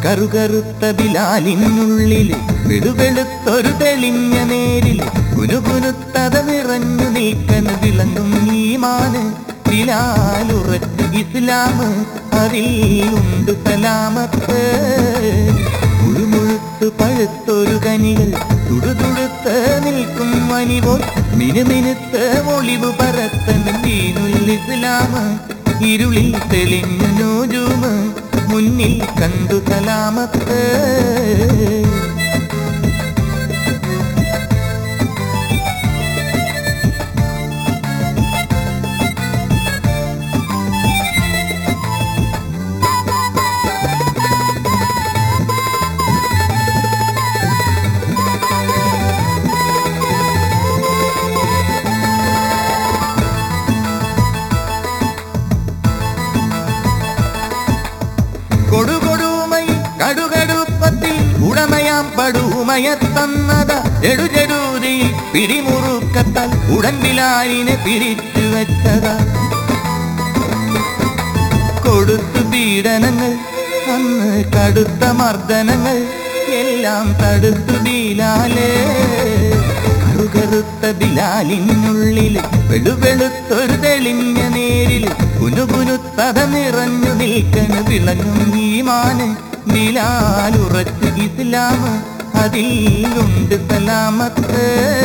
കറുകറുത്ത ബിലാലിനുള്ളിൽ വെളുവെളുത്തൊരു തെളിഞ്ഞ നേരിൽ കുനുകുനുത്തത നിറഞ്ഞു നിൽക്കന് വിളങ്ങും ഈമാന് ബിലാലുറച്ച് ഇസ്ലാം അതിൽ ഉണ്ട് സലാമത്ത് മുഴുമുഴുത്ത് പഴുത്തൊരു കനികൾ തുടുതുടുത്ത് നിൽക്കും വനിപോൽ മിനുമിനുത്ത് ഒളിവ് പരത്തൻ ദീനുൽ ഇസ്ലാം ഇരുളിൽ തെളിഞ്ഞു നോജുമ് മുന്നിൽ കണ്ടു സലാമത്ത് കൊടുകൊടുമൈ കടുകടുപ്പത്തിൽ ഉടമയാം പടുമയത്തന്നത ജടുജടൂതിയിൽ പിടിമുറുക്കത്താൽ ഉടൻപിലാരിനെ പിരിച്ചു വെച്ചത കൊടുത്തു പീഡനങ്ങൾ അന്ന് കടുത്ത മർദ്ദനങ്ങൾ എല്ലാം തടുത്തു ബിലാലേ കറുകറുത്ത ബിലാലിനുള്ളിൽ വെളുവെളുത്തൊരു തെളിഞ്ഞ നേരിൽ കുനുകുനുത്തത നിറഞ്ഞു നിൽക്കണ് വിളങ്ങും ഈമാന് ബിലാലുറച്ച് ഇസ്ലാം അതിലുണ്ട് സലാമത്ത്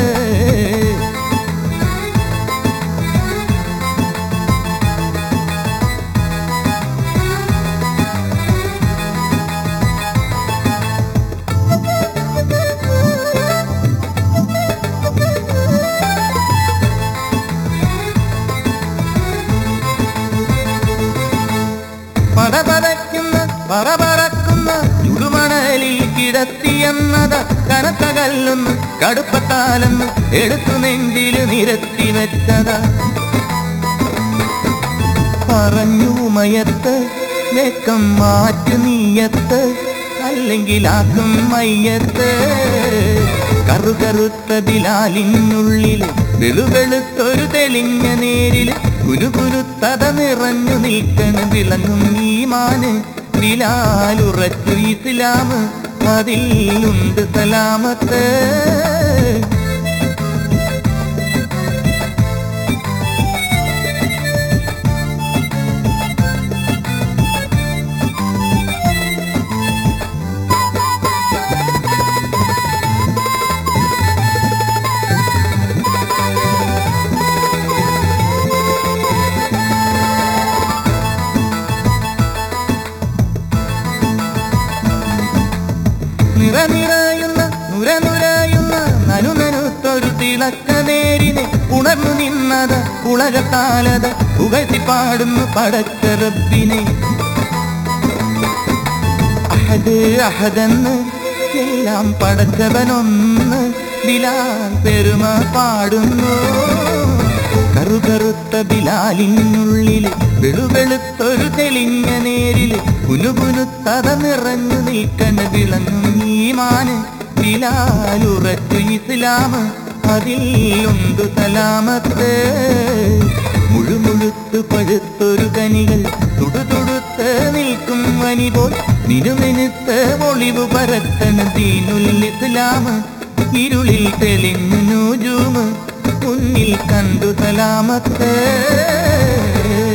പടപടയ്ക്കുന്ന പറപറക്കുന്ന ചുടുമണലിൽ കിടത്തിയെന്നത കനത്ത കല്ലൊന്ന് കടുപ്പത്താലെന്ന് എടുത്തു നെഞ്ചിൽ നിരത്തി വെച്ചത പറഞ്ഞു മയത്ത് വെക്കം മാറ്റു നീയത്ത് അല്ലെങ്കിൽ ആക്കും മയ്യത്ത് കറുകറുത്ത ബിലാലിനുള്ളിൽ വെളുവെളുത്തൊരു തെളിഞ്ഞ നേരിൽ കുരുകുരുത്തത നിറഞ്ഞു നിൽക്കണ വിളങ്ങും ഈമാന് ബിലാലുറച്ചു ഇസ്ലാം അതിലുണ്ട് സലാമത്ത് നിറനിറയുന്ന നുരനുരയുന്ന നനുനനുത്തൊരു തിളക്ക നേരിനെ ഉണർന്നു നിന്നത് ഉളകത്താലത് പുകഴ്ത്തി പാടുന്നു പടച്ച റബ്ബിനെ അഹദ് അഹദെന്ന് എല്ലാം പടച്ചവനൊന്ന് ബിലാൽ പെരുമ പാടുന്നു കറുകറുത്ത ബിലാലിനുള്ളിൽ വെളുവെളുത്തൊരു തെളിഞ്ഞ നേരിൽ കുനുകുനുത്തത നിറഞ്ഞു നിൽക്കണ വിളങ്ങും ഈമാന് ബിലാലുറച്ചു ഇസ്ലാം അതിലുണ്ട് സലാമത്ത് മുഴുമുഴുത്ത് പഴുത്തൊരു കനികൾ തുടുതുടുത്ത് നിൽക്കും വനി പോൽ മിനുമിനുത്ത് ഒളിവ് പരത്തണ ദീനുൽ ഇസ്ലാം ഇരുളിൽ തെളിഞ്ഞു നൂജൂമ് മുന്നിൽ കണ്ടു സലാമത്ത്